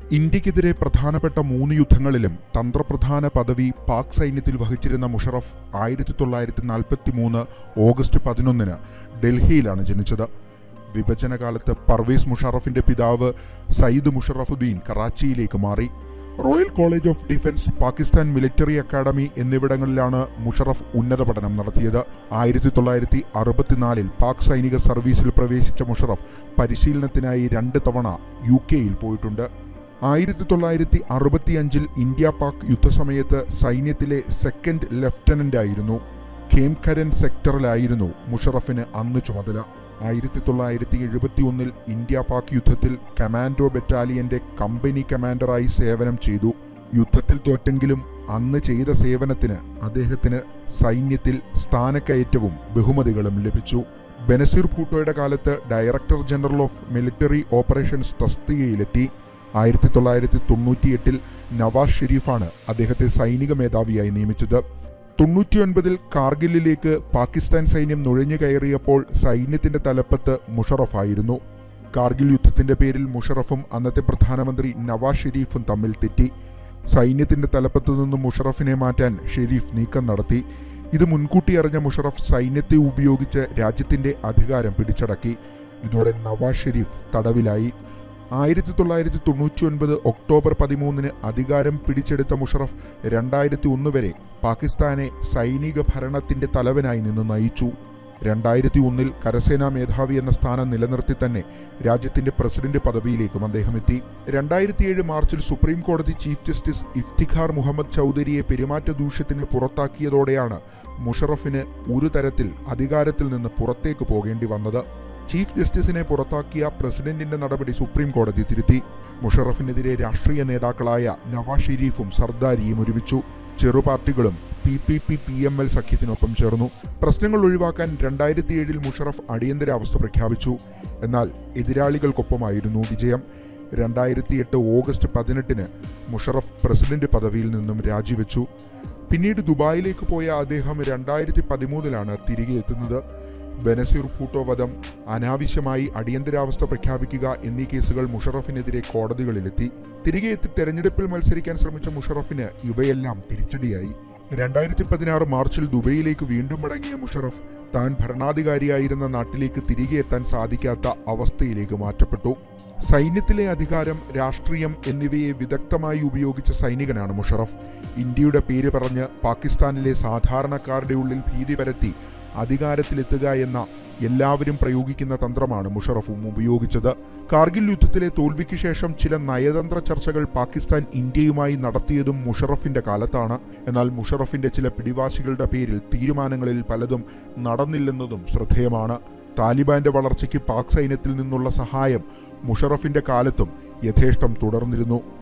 ഇന്ത്യക്കെതിരെ പ്രധാനപ്പെട്ട മൂന്ന് യുദ്ധങ്ങളിലും തന്ത്രപ്രധാന പദവി പാക് സൈന്യത്തിൽ വഹിച്ചിരുന്ന മുഷറഫ് ആയിരത്തി തൊള്ളായിരത്തി നാൽപ്പത്തി മൂന്ന് ഓഗസ്റ്റ് പതിനൊന്നിന് ഡൽഹിയിലാണ് ജനിച്ചത് വിഭജനകാലത്ത് പർവേസ് മുഷറഫിന്റെ പിതാവ് സയ്യിദ് മുഷറഫുദ്ദീൻ കറാച്ചിയിലേക്ക് മാറി Royal College of Defence Pakistan military academy എന്നിവിടങ്ങളിലാണ് മുഷറഫ് ഉന്നത പഠനം നടത്തിയത് ആയിരത്തി തൊള്ളായിരത്തി അറുപത്തിനാലിൽ പാക് സൈനിക സർവീസിൽ പ്രവേശിച്ച മുഷറഫ് പരിശീലനത്തിനായി രണ്ട് തവണ യു കെയിൽ പോയിട്ടുണ്ട് ആയിരത്തി തൊള്ളായിരത്തി അറുപത്തിയഞ്ചിൽ ഇന്ത്യ പാക് യുദ്ധസമയത്ത് സൈന്യത്തിലെ സെക്കൻഡ് ലഫ്റ്റനന്റ് ആയിരുന്നു ഖേംഖരൻ സെക്ടറിലായിരുന്നു മുഷറഫിന് അന്ന് ചുമതല ആയിരത്തി തൊള്ളായിരത്തി എഴുപത്തി ഒന്നിൽ ഇന്ത്യ പാക് യുദ്ധത്തിൽ കമാൻഡോ ബറ്റാലിയന്റെ കമ്പനി കമാൻഡറായി സേവനം ചെയ്തു യുദ്ധത്തിൽ തോറ്റെങ്കിലും അന്ന് ചെയ്ത സേവനത്തിന് അദ്ദേഹത്തിന് സൈന്യത്തിൽ സ്ഥാനക്കയറ്റവും ബഹുമതികളും ലഭിച്ചു ബനസീർ ഭൂട്ടോയുടെ കാലത്ത് director general of military operations തസ്തികയിലെത്തി ആയിരത്തി തൊള്ളായിരത്തി തൊണ്ണൂറ്റിയെട്ടിൽ നവാസ് ഷെരീഫാണ് അദ്ദേഹത്തെ സൈനിക മേധാവിയായി നിയമിച്ചത് തൊണ്ണൂറ്റിയൊൻപതിൽ കാർഗിലിലേക്ക് പാകിസ്ഥാൻ സൈന്യം നുഴഞ്ഞു കയറിയപ്പോൾ സൈന്യത്തിന്റെ തലപ്പത്ത് മുഷറഫായിരുന്നു കാർഗിൽ യുദ്ധത്തിന്റെ പേരിൽ മുഷറഫും അന്നത്തെ പ്രധാനമന്ത്രി നവാസ് ഷെരീഫും തമ്മിൽ തെറ്റി സൈന്യത്തിന്റെ തലപ്പത്ത് നിന്ന് മുഷറഫിനെ മാറ്റാൻ ഷെരീഫ് നീക്കം നടത്തി ഇത് മുൻകൂട്ടി അറിഞ്ഞ മുഷറഫ് സൈന്യത്തെ ഉപയോഗിച്ച് രാജ്യത്തിന്റെ അധികാരം പിടിച്ചടക്കി ഇതോടെ നവാസ് ഷെരീഫ് തടവിലായി ആയിരത്തി തൊള്ളായിരത്തി തൊണ്ണൂറ്റി ഒൻപത് ഒക്ടോബർ പതിമൂന്നിന് അധികാരം പിടിച്ചെടുത്ത മുഷറഫ് രണ്ടായിരത്തി ഒന്ന് വരെ പാകിസ്ഥാനെ സൈനിക ഭരണത്തിന്റെ തലവനായി നിന്ന് നയിച്ചു രണ്ടായിരത്തി ഒന്നിൽ കരസേനാ മേധാവി എന്ന സ്ഥാനം നിലനിർത്തി തന്നെ രാജ്യത്തിന്റെ പ്രസിഡന്റ് പദവിയിലേക്കും അദ്ദേഹം എത്തി രണ്ടായിരത്തിയേഴ് മാർച്ചിൽ സുപ്രീം കോടതി ചീഫ് ജസ്റ്റിസ് ഇഫ്തിഖാർ മുഹമ്മദ് ചൗധരിയെ പെരുമാറ്റ ദൂഷ്യത്തിന് പുറത്താക്കിയതോടെയാണ് മുഷറഫിന് ഒരു തരത്തിൽ അധികാരത്തിൽ നിന്ന് പുറത്തേക്ക് പോകേണ്ടി വന്നത് ചീഫ് ജസ്റ്റിസിനെ പുറത്താക്കിയ പ്രസിഡന്റിന്റെ നടപടി സുപ്രീം കോടതി തിരുത്തി മുഷറഫിനെതിരെ രാഷ്ട്രീയ നേതാക്കളായ നവാസ് ഷെരീഫും സർദാരിയും ഒരുമിച്ചു ചെറുപാർട്ടികളും P P P P M L സഖ്യത്തിനൊപ്പം ചേർന്നു പ്രശ്നങ്ങൾ ഒഴിവാക്കാൻ രണ്ടായിരത്തി ഏഴിൽ മുഷറഫ് അടിയന്തരാവസ്ഥ പ്രഖ്യാപിച്ചു എന്നാൽ എതിരാളികൾക്കൊപ്പമായിരുന്നു വിജയം രണ്ടായിരത്തി എട്ട് ഓഗസ്റ്റ് പതിനെട്ടിന് മുഷറഫ് പ്രസിഡന്റ് പദവിയിൽ നിന്നും രാജിവെച്ചു പിന്നീട് ദുബായിലേക്ക് പോയ അദ്ദേഹം രണ്ടായിരത്തി പതിമൂന്നിലാണ് തിരികെ എത്തുന്നത് ബനസീർ ഭൂട്ടോ വധം അനാവശ്യമായി അടിയന്തരാവസ്ഥ പ്രഖ്യാപിക്കുക എന്നീ കേസുകൾ മുഷറഫിനെതിരെ കോടതികളിലെത്തി തിരികെ എത്തി തെരഞ്ഞെടുപ്പിൽ മത്സരിക്കാൻ ശ്രമിച്ച മുഷറഫിന് ഇവയെല്ലാം തിരിച്ചടിയായി രണ്ടായിരത്തി പതിനാറ് മാർച്ചിൽ ദുബൈയിലേക്ക് വീണ്ടും മടങ്ങിയ മുഷറഫ് താൻ ഭരണാധികാരിയായിരുന്ന നാട്ടിലേക്ക് തിരികെ എത്താൻ സാധിക്കാത്ത അവസ്ഥയിലേക്ക് മാറ്റപ്പെട്ടു സൈന്യത്തിലെ അധികാരം രാഷ്ട്രീയം എന്നിവയെ വിദഗ്ധമായി ഉപയോഗിച്ച സൈനികനാണ് മുഷറഫ് ഇന്ത്യയുടെ പേര് പറഞ്ഞ് പാകിസ്ഥാനിലെ സാധാരണക്കാരുടെ ഉള്ളിൽ ഭീതി പരത്തി അധികാരത്തിലെത്തുക എന്ന എല്ലാവരും പ്രയോഗിക്കുന്ന തന്ത്രമാണ് മുഷറഫും ഉപയോഗിച്ചത് കാർഗിൽ യുദ്ധത്തിലെ തോൽവിക്ക് ശേഷം ചില നയതന്ത്ര ചർച്ചകൾ പാകിസ്ഥാൻ ഇന്ത്യയുമായി നടത്തിയതും മുഷറഫിന്റെ കാലത്താണ് എന്നാൽ മുഷറഫിന്റെ ചില പിടിവാശികളുടെ പേരിൽ തീരുമാനങ്ങളിൽ പലതും നടന്നില്ലെന്നതും ശ്രദ്ധേയമാണ് താലിബാന്റെ വളർച്ചയ്ക്ക് പാക് സൈന്യത്തിൽ നിന്നുള്ള സഹായം മുഷറഫിന്റെ കാലത്തും യഥേഷ്ടം തുടർന്നിരുന്നു